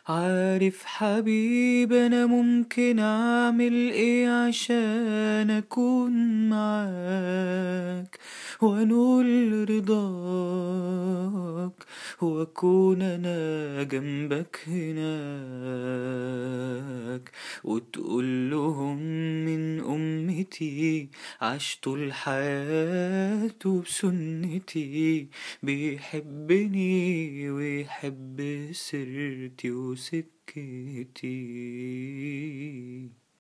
عارف حبيب انا ممكن اعمل ايه عشان اكون معاك وانول رضاك واكون انا جنبك هناك وتقول لهم من امتي عاش طول حياته بسنتي بيحبني ويحب سيرتي وسكتي